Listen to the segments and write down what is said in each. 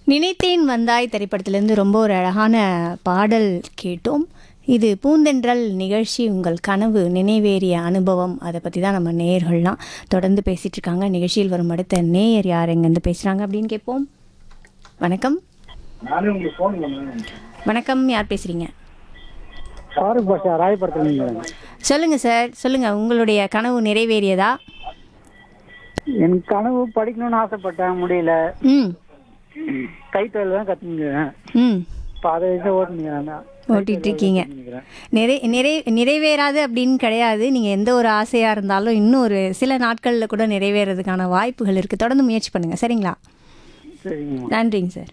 நினைத்தேன் வந்தாய் திரைப்படத்திலிருந்து ரொம்ப ஒரு அழகான பாடல் கேட்டோம் இது பூந்தென்றல் நிகழ்ச்சி உங்கள் கனவு நினைவேறிய அனுபவம் அதை பற்றி தான் நம்ம நேயர்கள்லாம் தொடர்ந்து பேசிகிட்டு இருக்காங்க நிகழ்ச்சியில் வரும் அடுத்த நேயர் யார் எங்கேருந்து பேசுகிறாங்க அப்படின்னு கேட்போம் வணக்கம் நானே உங்களுக்கு ஃபோன் பண்ணேன் வணக்கம் யார் பேசுகிறீங்க ஃபாரூக் பாஷா ராயப்படுத்துறீங்க சொல்லுங்கள் சார் சொல்லுங்கள் உங்களுடைய கனவு நிறைவேறியதா என் கனவு படிக்கணும்னு ஆசைப்பட்டேன் முடியல ம் கைத்தொழில் தான் கற்றுக்கிறேன் ம் இப்போ அதை வச்சு ஓட்டுனீங்க ஓட்டிகிட்டு இருக்கீங்க நிறை நிறை நிறைவேறாது அப்படின்னு கிடையாது நீங்கள் எந்த ஒரு ஆசையாக இருந்தாலும் இன்னும் ஒரு சில நாட்களில் கூட நிறைவேறதுக்கான வாய்ப்புகள் இருக்குது தொடர்ந்து முயற்சி பண்ணுங்கள் சரிங்களா சரிங்க நன்றிங்க சார்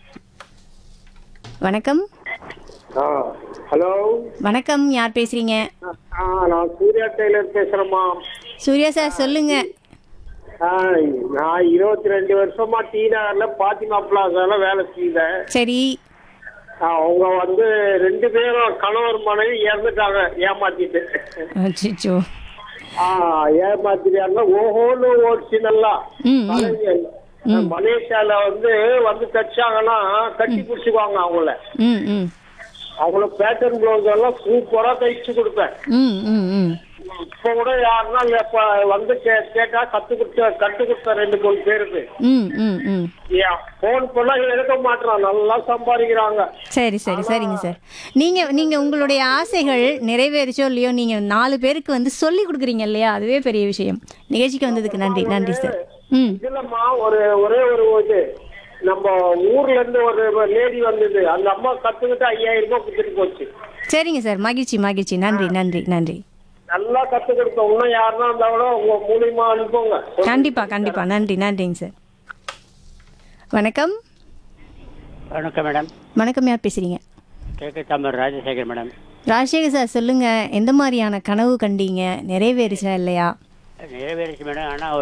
வணக்கம் ஆ ஹலோ வணக்கம் யார் பேசுகிறீங்க ஆ நான் சூர்யா டெய்லர் பேசுறேம்மா சூர்யா சார் சொல்லுங்கள் ஆ, நான் இருபத்தி ரெண்டு வருஷமா டி நகர்ல பாத்திமா பிளாசால வேலை செய்தேன் சரி ஆ, அவங்க வந்து ரெண்டு பேரும் கணவர் மனைவி இறந்துட்டாங்க ஏமாத்திட்டு அச்சோ ஆ ஏமாத்திட்டாங்க ஓஹோன்னு ஓடிச்சு நல்லா ம் ம் கலைஞர். மலேசியால வந்து வந்து தச்சாங்கன்னா கட்டி பிடிச்சுக்குவாங்க அவங்கள ம் ம் அவங்கள பேட்டர்ன் பிளவுஸ் எல்லாம் சூப்பரா தைச்சு கொடுப்பேன் ம் ம் ம் இப்ப கூட யாருன்னா இப்ப வந்து கே- கேட்டா கத்து கொடுத்த கத்து கொடுத்த ரெண்டு மூணு பேருக்கு ம் ம் ம் போன் பண்ணா எடுக்க மாட்டான் நல்லா சம்பாதிக்கிறாங்க சரி சரி சரிங்க சார் நீங்கள் நீங்கள் உங்களுடைய ஆசைகள் நிறைவேறிச்சோ இல்லையோ நீங்கள் நாலு பேருக்கு வந்து சொல்லி கொடுக்குறீங்க இல்லையா அதுவே பெரிய விஷயம் நிகழ்ச்சிக்கு வந்ததுக்கு நன்றி நன்றி சார் ம் இதுலம்மா ஒரு ஒரே ஒரு இது நம்ம ஊர்ல இருந்து ஒரு லேடி வந்தது அந்த அம்மா கத்துக்கிட்டு ஐயாயிரம் ரூபாய் கொடுத்துட்டு போச்சு சரிங்க சார் மகிழ்ச்சி மகிழ்ச்சி நன்றி நன்றி நன்றி நல்லா கத்து கொடுத்தோம் இன்னும் யாருன்னா இருந்தா கூட உங்க மூலியமா அனுப்புங்க கண்டிப்பாக கண்டிப்பாக நன்றி நன்றிங்க சார் வணக்கம் வணக்கம் மேடம் வணக்கம் யார் பேசுகிறீங்க கேக்கு தாமர் ராஜசேகர் மேடம் ராஜசேகர் சார் சொல்லுங்கள் எந்த மாதிரியான கனவு கண்டீங்க நிறைவேறுச்சா இல்லையா நிறைவேறிச்சு மேடம் ஆனால்